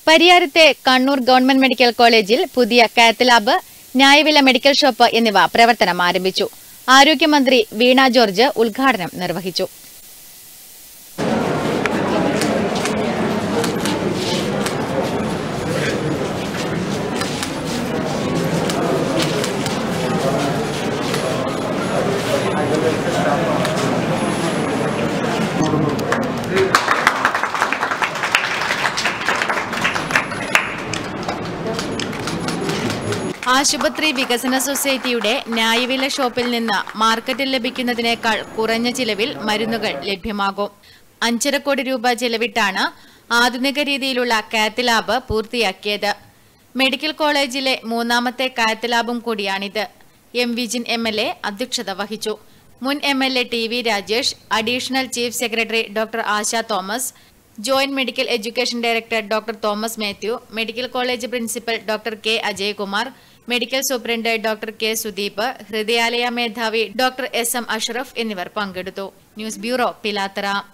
പരിയാരത്തെ Kannur government medical കോളേജിൽ പുതിയ cath lab ന്യായവില medical shop എന്നിവ പ്രവർത്തനം ആരംഭിച്ചു ആരോഗ്യമന്ത്രി വീണ ജോർജ് ഉദ്ഘാടനം നിർവഹിച്ചു ആശുപത്രി വികസന സൊസൈറ്റിയുടെ ന്യായവില ഷോപ്പിൽ നിന്ന് മാർക്കറ്റിൽ ലഭിക്കുന്നതിനേക്കാൾ കുറഞ്ഞ ചിലവിൽ മരുന്നുകൾ ലഭ്യമാകും അഞ്ചര കോടി രൂപ ചെലവിട്ടാണ് ആധുനിക രീതിയിലുള്ള കാത്ത് ലാബ് പൂർത്തിയാക്കിയത് മെഡിക്കൽ കോളേജിലെ മൂന്നാമത്തെ കാത്ത് ലാബും കൂടിയാണിത് M Vijin M L A അധ്യക്ഷത വഹിച്ചു മുൻ M L A T V Rajesh additional chief secretary doctor Asha Thomas joint medical education director doctor Thomas Mathew medical college principal doctor K Ajayakumar medical superintendent doctor K Sudeep ഹൃദയാലയ മേധാവി ഡോക്ടർ എസ് എം അഷ്റഫ് എന്നിവർ പങ്കെടുത്തു ന്യൂസ് ബ്യൂറോ പിലാത്തറ